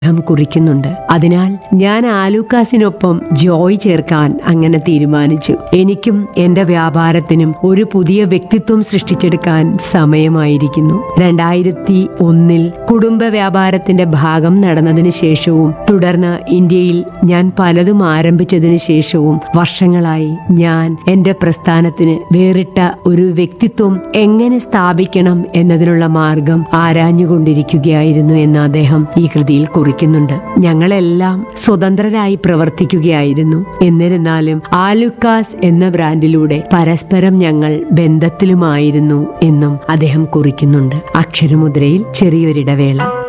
അദ്ദേഹം കുറിക്കുന്നുണ്ട് അതിനാൽ ഞാൻ ആലൂക്കാസിനൊപ്പം ജോയ് ചേർക്കാൻ അങ്ങനെ തീരുമാനിച്ചു എനിക്കും എന്റെ വ്യാപാരത്തിനും ഒരു പുതിയ വ്യക്തിത്വം സൃഷ്ടിച്ചെടുക്കാൻ സമയമായിരിക്കുന്നു രണ്ടായിരത്തി ഒന്നിൽ കുടുംബ വ്യാപാരത്തിന്റെ ഭാഗം നടന്നതിന് ശേഷവും തുടർന്ന് ഇന്ത്യയിൽ ഞാൻ പലതും ആരംഭിച്ചതിന് ശേഷവും വർഷങ്ങളായി ഞാൻ എന്റെ പ്രസ്ഥാനത്തിന് വേറിട്ട ഒരു വ്യക്തിത്വം എങ്ങനെ സ്ഥാപിക്കണം എന്നതിനുള്ള മാർഗം ആരാഞ്ഞുകൊണ്ടിരിക്കുകയായിരുന്നു എന്ന് അദ്ദേഹം ഈ കൃതിയിൽ കുറിക്കുന്നുണ്ട് ഞങ്ങളെല്ലാം സ്വതന്ത്രരായി പ്രവർത്തിക്കുകയായിരുന്നു എന്നിരുന്നാലും ആലുക്കാസ് എന്ന ബ്രാൻഡിലൂടെ പരസ്പരം ഞങ്ങൾ ബന്ധത്തിലുമായിരുന്നു എന്നും അദ്ദേഹം കുറിക്കുന്നുണ്ട് അക്ഷരമുദ്രയിൽ ചെറിയൊരിടവേള